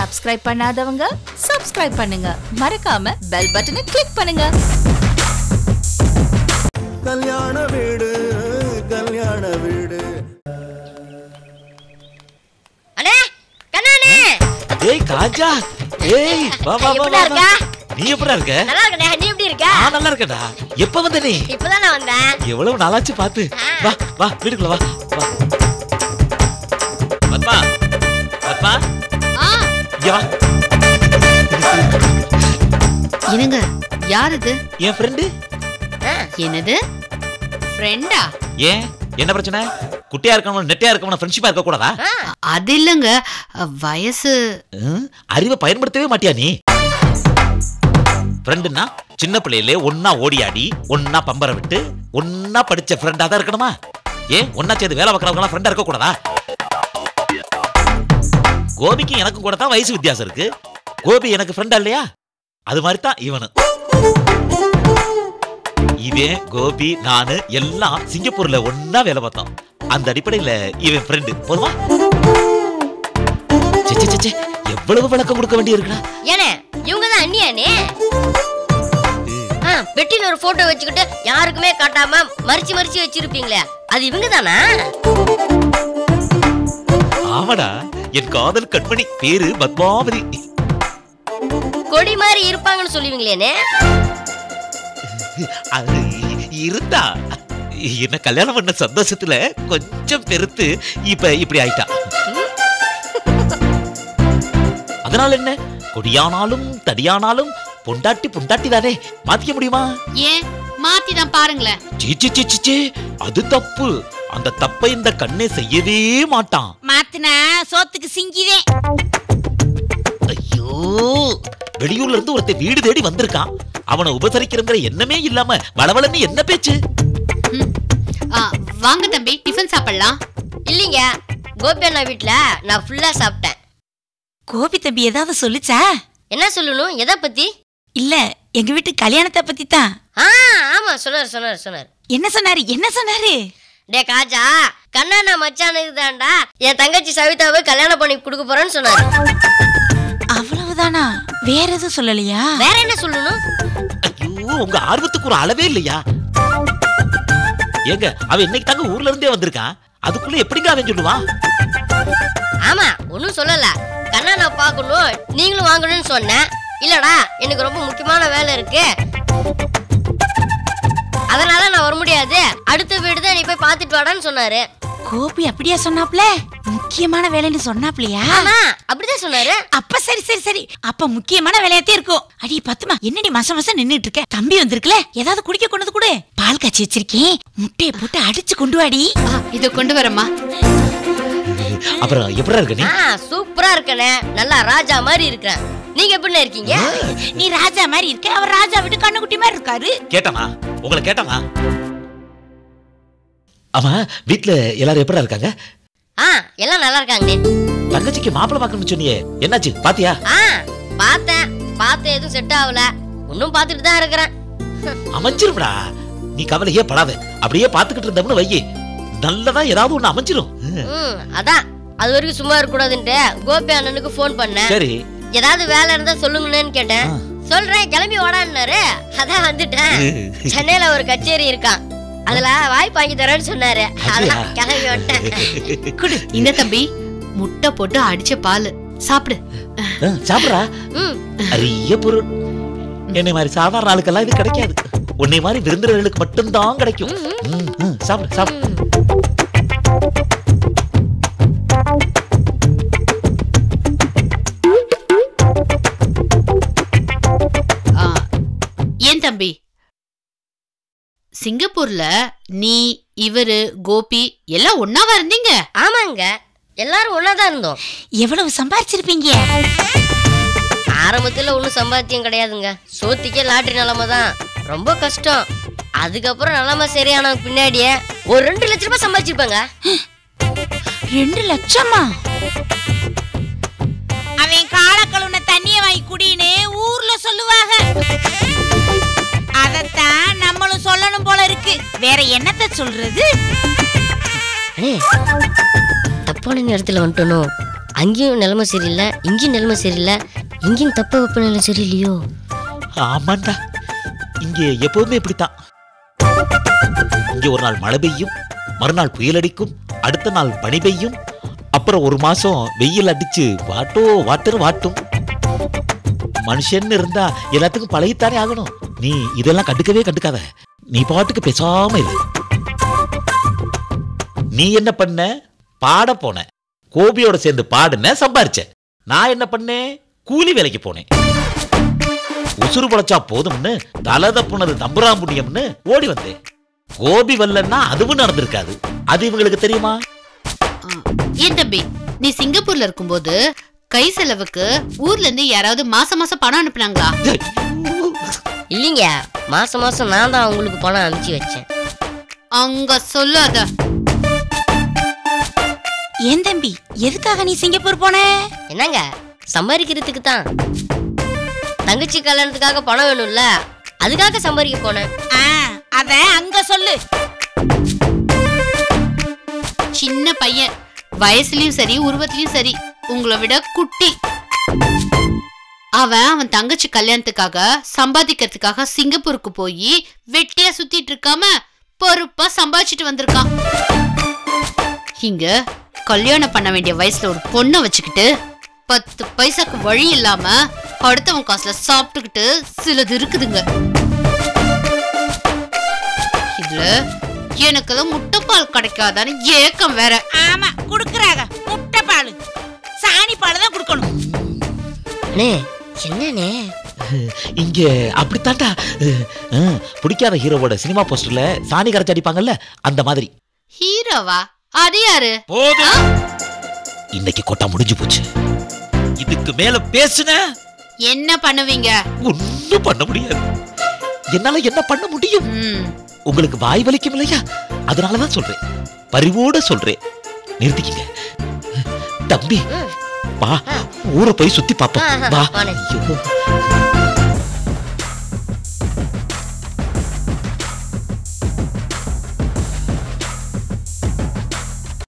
Subscribe பண்ணாதவங்க subscribe பண்ணுங்க மறக்காம பெல் பட்டனை கிளிக் பண்ணுங்க கல்யாண வீடு கல்யாண வீடு அண்ணே கண்ணாண்ணே ஏய் காஜா ஏய் வா வா வா எப்படிடா வா இருக்க? நீ எப்படா இருக்க நல்லா இருக்கண்ணே நீ எப்படி இருக்க நான் நல்லா இருக்கேன்டா எப்ப வந்த நீ இப்பதான் நான் வந்தேன் எவ்வளவு நாளாச்சு பாத்து வா வா வீட்டுக்குள்ள வா வா பத்மா பத்மா இங்க வா என்னங்க யார் இது என் ஃப்ரெண்டு என்னது ஃப்ரெண்டா ஏன் என்ன பிரச்சனை குட்டியா இருக்கணும் நெட்டையா இருக்கணும் ஃப்ரெண்ட்ஷிப்பா இருக்க கூடாதா அது இல்லங்க வயசு ம், அறிவை பயன்படுத்தவே மாட்டியா நீ ஃப்ரெண்டுனா சின்ன பிள்ளையிலே ஒன்னா ஓடியாடி ஒன்னா பம்பர விட்டு ஒன்னா படிச்ச ஃப்ரெண்டா தான் இருக்கணுமா ஏன் ஒன்னா சேர்ந்து வேலை பார்க்கறவங்க ஃப்ரெண்டா இருக்க கூடாதா கோபிக்கும் எனக்கும் கூட தான் வயசு வித்தியாசம் இருக்கு கோபி எனக்கு ஃப்ரெண்டா இல்லையா அது மாதிரி தான் இவனு இவன் கோபி நானு எல்லாம் சிங்கப்பூர்ல ஒன்னா வேலை பார்த்தோம் அந்த அடிப்படையில இவன் ஃப்ரெண்டு போதுமா ச்சே, ச்சே, ச்சே, ச்சே, எவ்வளவு விளக்கம் கொடுக்க வேண்டி இருக்குடா ஏனே இவங்க தான் அண்ணியானே ஆ, பெட்டில ஒரு போட்டோ வச்சுக்கிட்டு யாருக்குமே காட்டாம மறிச்சு மறிச்சு வச்சிருப்பீங்களே அது இவங்க தானா ஆமாடா என் காதல் கண்மணி பேரு பத்மாவதி கொடி மாதிரி இருப்பாங்கன்னு சொல்லுவீங்களேனே அது இருந்தா என்ன கல்யாணம் பண்ண சந்தோஷத்துல கொஞ்சம் பெருத்து இப்ப இப்படி ஆயிட்டா அதனால என்ன கொடியானாலும் தடியானாலும் பொண்டாட்டி பொண்டாட்டி தானே மாத்திக்க முடியுமா ஏன் மாத்தி தான் பாருங்களேன் சீ, சீ, சீ, சீ, சீ, அது தப்பு அந்த தப்பை இந்த கண்ணே செய்யவே மாட்டான் மாத்துனா சோத்துக்கு சிங்கிதே ஐயோ வெளியூர்ல இருந்து ஒருத்தன் வீடு தேடி வந்திருக்கான் அவனை உபசரிக்கிறங்கிற எண்ணமே இல்லாம வளவளன்னு என்ன பேச்சு ஆ, வாங்க தம்பி டிஃபன் சாப்பிடலாம் இல்லைங்க கோபி அண்ணா வீட்ல நான் ஃபுல்லா சாப்பிட்டேன் கோபி தம்பி ஏதாவது சொல்லுச்சா என்ன சொல்லணும் எதை பத்தி இல்ல எங்க வீட்டு கல்யாணத்தை பத்தி தான் ஆ ஆமா சொன்னார் சொன்னார் சொன்னார் என்ன சொன்னாரு என்ன சொன்னாரு டே காஜா கண்ணாண்ணா மச்சானுக்கு தான்டா என் தங்கச்சி சவிதாவை கல்யாணம் பண்ணி கொடுக்க போறேன்னு சொன்னாரு அவ்வளவுதானா வேற எதுவும் சொல்லலையா வேற என்ன சொல்லணும் ஐயோ உங்க ஆர்வத்துக்கு ஒரு அளவே இல்லையா ஏங்க அவன் இன்னைக்கு தாங்க ஊர்ல இருந்தே வந்திருக்கான் அதுக்குள்ள எப்படிங்க அவன் சொல்லுவான் ஆமா ஒன்னும் சொல்லல கண்ணாண்ணா பார்க்கணும் நீங்களும் வாங்கணும்னு சொன்னேன் இல்லடா எனக்கு ரொம்ப முக்கியமான வேலை இருக்கு அதனால நான் வர முடியாது அடுத்த வீடு தான் நீ போய் பார்த்துட்டு வாடான்னு சொன்னாரு கோபி அப்படியா சொன்னாப்ல முக்கியமான வேலைன்னு சொன்னாப்லையா ஆமா அப்படிதான் சொன்னாரு அப்ப சரி சரி சரி அப்ப முக்கியமான வேலையாத்தே இருக்கும் அடி பத்துமா என்னடி மாசம் மாசம் நின்னுட்டு இருக்க தம்பி வந்திருக்குல ஏதாவது குடிக்க கொண்டு வந்து கொடு பால் காய்ச்சி வச்சிருக்கேன் முட்டையை போட்டு அடிச்சு கொண்டு வாடி ஆ, இதை கொண்டு வரமா அப்புறம் எப்படா இருக்க நீ ஆ சூப்பரா இருக்கனே நல்லா ராஜா மாதிரி இருக்கிறேன் நீங்க எப்படி இருக்கீங்க நீ ராஜா மாதிரி இருக்க அவர் ராஜா விட்டு கண்ணுக்குட்டி மாதிரி இருக்காரு கேட்டானா உங்களை கேட்டானா ஆமா வீட்ல எல்லாரும் எப்படா இருக்காங்க ஆ எல்லாம் நல்லா இருக்காங்கண்ணே தங்கச்சிக்கு மாப்பிள்ளை பார்க்கணும்னு சொன்னியே என்னாச்சு பாத்தியா ஆ பார்த்தேன் பார்த்து எதுவும் செட் ஆகல இன்னும் பார்த்துட்டு தான் இருக்கிறேன் அமைஞ்சிரும்டா நீ கவலையே படாத அப்படியே பாத்துக்கிட்டு இருந்தோம்னு வையே நல்லதா ஏதாவது ஒண்ணு அமைஞ்சிரும் ம் அதான் அது வரைக்கும் சும்மா இருக்க கூடாதுன்ட்டு கோபி அண்ணனுக்கு ஃபோன் பண்ணேன் சரி ஏதாவது வேலை இருந்தா சொல்லுங்கன்னு கேட்டேன் ஆ. சொல்றேன் கிளம்பி ஓடான்னாரு அதான் வந்துட்டேன் சென்னையில ஒரு கச்சேரி இருக்கான் அதுல வாய்ப்பு வாங்கி தரேன்னு சொன்னாரு அதான் கிளம்பி வந்துட்டேன் குடு இந்த தம்பி முட்டை போட்டு அடிச்ச பால் சாப்பிடு ஆ, சாப்பிடுறா ம் அரிய பொருள் என்னை மாதிரி சாதாரண ஆளுக்கெல்லாம் இது கிடைக்காது உன்னை மாதிரி விருந்தினர்களுக்கு மட்டும்தான் கிடைக்கும் ம், ம், சாப்பிடு சாப்பிடு ஆ, ஏன் தம்பி சிங்கப்பூர்ல நீ இவரு கோபி எல்லாம் ஒன்னாவா இருந்தீங்க ஆமாங்க எல்லாரும் ஒன்னாதான் இருந்தோம் எவ்வளவு சம்பாரிச்சிருப்பீங்க ஆரம்பத்துல ஒன்றும் சம்பாத்தியம் கிடையாதுங்க சோத்திக்கே லாட்டரி நிலமை தான் ரொம்ப கஷ்டம் அதுக்கப்புறம் நிலமை சரியான பின்னாடியே ஒரு ரெண்டு லட்ச ரூபாய் சம்பாதிச்சிருப்பாங்க ரெண்டு லட்சமா அவன் கால கழுவுன தண்ணிய வாங்கி குடின்னு ஊர்ல சொல்லுவாங்க அதத்தான் நம்மளும் சொல்லணும் போல இருக்கு வேற என்னத்த சொல்றது அண்ணே தப்பான நேரத்துல வந்துட்டனோ அங்கேயும் நிலைமை சரியில்லை இங்கேயும் நிலைமை சரியில்லை இங்கேயும் தப்ப வெப்ப நிலை சரியில்லையோ ஆமாண்டா இங்க எப்பவுமே இப்படித்தான் இங்க ஒரு நாள் மழை பெய்யும் மறுநாள் புயல் அடிக்கும் அடுத்த நாள் பனி பெய்யும் அப்புறம் ஒரு மாசம் வெயில் அடிச்சு வாட்டோ வாட்டர் வாட்டும் மனுஷன் இருந்தா எல்லாத்துக்கும் பழகித்தானே ஆகணும் நீ இதெல்லாம் கண்டுக்கவே கண்டுக்காத நீ பாட்டுக்கு பேசாம இரு நீ என்ன பண்ண பாட போன கோபியோட சேர்ந்து பாடுன சம்பாரிச்ச நான் என்ன பண்ணேன் கூலி வேலைக்கு போனேன் உசுறு பொழைச்சா போதும்னு தலை தப்புனது தம்புராம்புண்ணியம்னு ஓடி வந்தேன் கோபி வரலன்னா அதுவும் நடந்திருக்காது அது இவங்களுக்கு தெரியுமா ஏன் தம்பி நீ சிங்கப்பூர்ல இருக்கும்போது கை செலவுக்கு ஊர்ல இருந்து யாராவது மாசம் மாசம் பணம் அனுப்புனாங்களா இல்லைங்க மாசம் மாசம் நான் தான் அவங்களுக்கு பணம் அனுப்பிச்சு வச்சேன் அங்க சொல்லாத ஏன் தம்பி எதுக்காக நீ சிங்கப்பூர் போன என்னங்க சம்பாதிக்கிறதுக்கு தான் தங்கச்சி கல்யாணத்துக்காக பணம் வேணும்ல அதுக்காக சம்பாதிக்க போனேன் ஆ, அத அங்க சொல்லு சின்ன பையன் வயசுலயும் சரி உருவத்திலயும் சரி உங்களை விட குட்டி அவன் அவன் தங்கச்சி கல்யாணத்துக்காக சம்பாதிக்கிறதுக்காக சிங்கப்பூருக்கு போய் வெட்டியா சுத்திட்டு இருக்காம பொறுப்பா சம்பாதிச்சிட்டு வந்திருக்கான் இங்க கல்யாணம் பண்ண வேண்டிய வயசுல ஒரு பொண்ணை வச்சுக்கிட்டு பத்து பைசாக்கு வழி இல்லாம அடுத்தவன் காசுல சாப்பிட்டுக்கிட்டு சிலது இருக்குதுங்க இதுல எனக்கெல்லாம் முட்டைப்பால் கிடைக்காதான்னு ஏக்கம் வேற ஆமா குடுக்குறாங்க முட்டை பால் சாணி பால் தான் குடுக்கணும் அண்ணே என்னண்ணே இங்க அப்படித்தாண்டா அஹ், அஹ், பிடிக்காத ஹீரோவோட சினிமா போஸ்டர்ல சாணி கரைச்சி அடிப்பாங்கல்ல அந்த மாதிரி ஹீரோவா அது யாரு போதும் இன்னைக்கு கொட்டா முடிஞ்சு போச்சு இதுக்கு மேல பேசுன என்ன பண்ணுவீங்க ஒண்ணும் பண்ண முடியாது என்னால என்ன பண்ண முடியும் ம், உங்களுக்கு வாய் வலிக்கும் இல்லையா அதனாலதான் சொல்றேன் பரிவோட சொல்றேன் நிறுத்திக்கங்க தம்பி வா ஊரை போய் சுத்தி பாப்போம் ஆ, ஆ, வா வாணே. ஐயோ